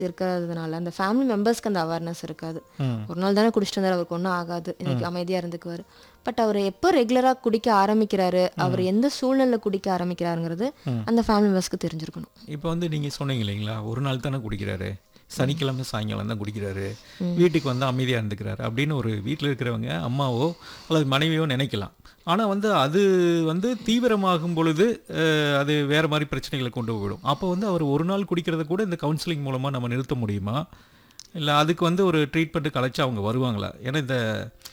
இருக்கிறதுனால அந்த ஃபேமிலி மெம்பர்ஸ்க்கு அந்த அவேர்னஸ் இருக்காது ம். ஒரு நாள் தானே குடிச்சிட்டு வந்தாரு அவருக்கு ஒன்றும் ஆகாது இன்னைக்கு அமைதியாக இருந்துக்குவார் பட் அவர் எப்போ ரெகுலராக குடிக்க ஆரம்பிக்கிறாரு அவர் எந்த சூழ்நிலை குடிக்க ஆரம்பிக்கிறாருங்கிறது அந்த ஃபேமிலி மெம்பர்ஸ்க்கு தெரிஞ்சிருக்கணும் இப்போ வந்து நீங்கள் சொன்னீங்க இல்லைங்களா ஒரு நாள் தானே குடிக்கிறாரு சனிக்கிழமை சாயங்காலம் தான் குடிக்கிறாரு வீட்டுக்கு வந்து அமைதியாக இருந்துக்கிறாரு அப்படின்னு ஒரு வீட்டில் இருக்கிறவங்க அம்மாவோ அல்லது மனைவியோ நினைக்கலாம் ஆனால் வந்து அது வந்து தீவிரமாகும் பொழுது அஹ், அது வேறு மாதிரி பிரச்சனைகளை கொண்டு போயிடும் அப்போ வந்து அவர் ஒரு நாள் குடிக்கிறத கூட இந்த கவுன்சிலிங் மூலமாக நம்ம நிறுத்த முடியுமா இல்லை அதுக்கு வந்து ஒரு ட்ரீட்மெண்ட்டு கலைச்சு அவங்க வருவாங்களா ஏன்னா இந்த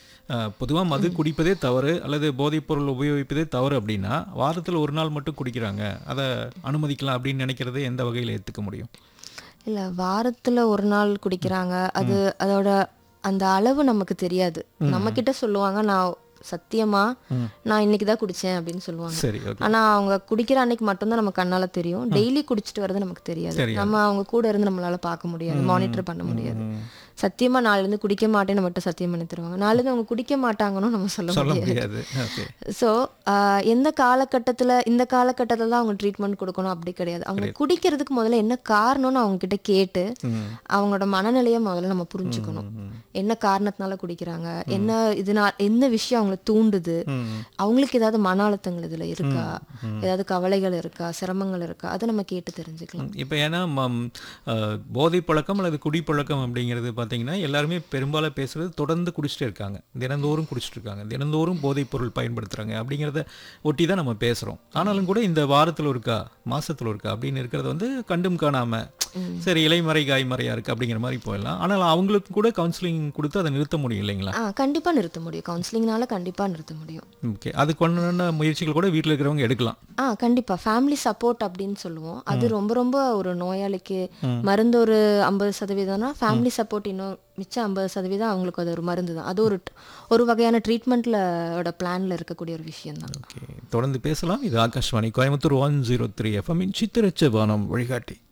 பொதுவாக மது குடிப்பதே தவறு அல்லது போதைப்பொருள் உபயோகிப்பதே தவறு அப்படின்னா வாரத்தில் ஒரு நாள் மட்டும் குடிக்கிறாங்க அதை அனுமதிக்கலாம் அப்படின்னு நினைக்கிறதை எந்த வகையில் ஏற்றுக்க முடியும் இல்லை வாரத்தில் ஒரு நாள் குடிக்கிறாங்க அது அதோட அந்த அளவு நமக்கு தெரியாது நம்ம கிட்ட சொல்லுவாங்க நான் சத்தியமா நான் இன்னைக்கு தான் குடிச்சேன் அப்படின்னு சொல்லுவாங்க சரி ஓகே ஆனா அவங்க குடிக்கிற அன்னைக்கு மட்டும்தான் நம்ம கண்ணால தெரியும் டெய்லி குடிச்சிட்டு வர்றது நமக்கு தெரியாது தெரியாது. நம்ம அவங்க கூட இருந்து நம்மளால பார்க்க முடியாது மானிட்டர் பண்ண முடியாது சத்தியமா நாளைல இருந்து குடிக்க மாட்டேன்னு மட்டும் சத்தியம் பண்ணி தருவாங்க நாளைல இருந்து அவங்க குடிக்க மாட்டாங்கன்னு நம்ம சொல்ல சொல்ல முடியாது முடியாது ஓகே ஸோ எந்த காலகட்டத்தில் இந்த காலகட்டத்தில் தான் அவங்க ட்ரீட்மெண்ட் கொடுக்கணும் அப்படி கிடையாது அவங்க குடிக்கிறதுக்கு முதல்ல என்ன காரணம்னு அவங்க கிட்ட கேட்டு அவங்களோட மனநிலையை முதல்ல நம்ம புரிஞ்சுக்கணும் என்ன காரணத்தினால குடிக்கிறாங்க என்ன இதனால் எந்த விஷயம் அவங்கள தூண்டுது அவங்களுக்கு ஏதாவது மன அழுத்தங்கள் இதில் இருக்கா ஏதாவது கவலைகள் இருக்கா சிரமங்கள் இருக்கா அதை நம்ம கேட்டு தெரிஞ்சுக்கலாம் இப்போ ஏன்னா மம், அஹ், போதை பழக்கம் அல்லது குடிப்பழக்கம் அப்படிங்கிறது பார்த்தீங்கன்னா எல்லாருமே பெரும்பாலும் பேசுறது தொடர்ந்து குடிச்சிட்டே இருக்காங்க தினந்தோறும் குடிச்சிட்டு இருக்காங்க தினந்தோறும் போதைப் பொருள் பயன்படுத்துகிறாங்க அப்படிங்கிறத ஒட்டி தான் நம்ம பேசுகிறோம் ஆனாலும் கூட இந்த வாரத்தில் இருக்கா மாசத்துல இருக்கா அப்படின்னு இருக்கிறத வந்து கண்டும் காணாமல் சரி இலைமறை காய்மறையாக இருக்குது அப்படிங்கிற மாதிரி போயிடலாம் ஆனால் அவங்களுக்கு கூட கவுன்சிலிங் கொடுத்து அதை நிறுத்த முடியும் இல்லைங்களா ஆ கண்டிப்பா நிறுத்த முடியும் கவுன்சிலிங்னால கண்டிப்பா நிறுத்த முடியும் ஓகே அதுக்கு ஒன்றான முயற்சிகள் கூட வீட்டில் இருக்கிறவங்க எடுக்கலாம் ஆ கண்டிப்பா ஃபேமிலி சப்போர்ட் அப்படின்னு சொல்லுவோம் அது ரொம்ப ரொம்ப ஒரு நோயாளிக்கு மருந்து ஒரு ஐம்பது சதவீதம்னா ஃபேமிலி சப்போர்ட் இன்னும் மிச்சம் ஐம்பது சதவீதம் அவங்களுக்கு அது ஒரு மருந்து தான் அது ஒரு ஒரு வகையான ட்ரீட்மெண்ட்ல பிளான்ல இருக்கக்கூடிய ஒரு விஷயம் தான் ஓகே தொடர்ந்து பேசலாம் இது Akashvani Coimbatore one zero three எஃப்எம்மின் சித்திரச்ச வானம் வழிகாட்டி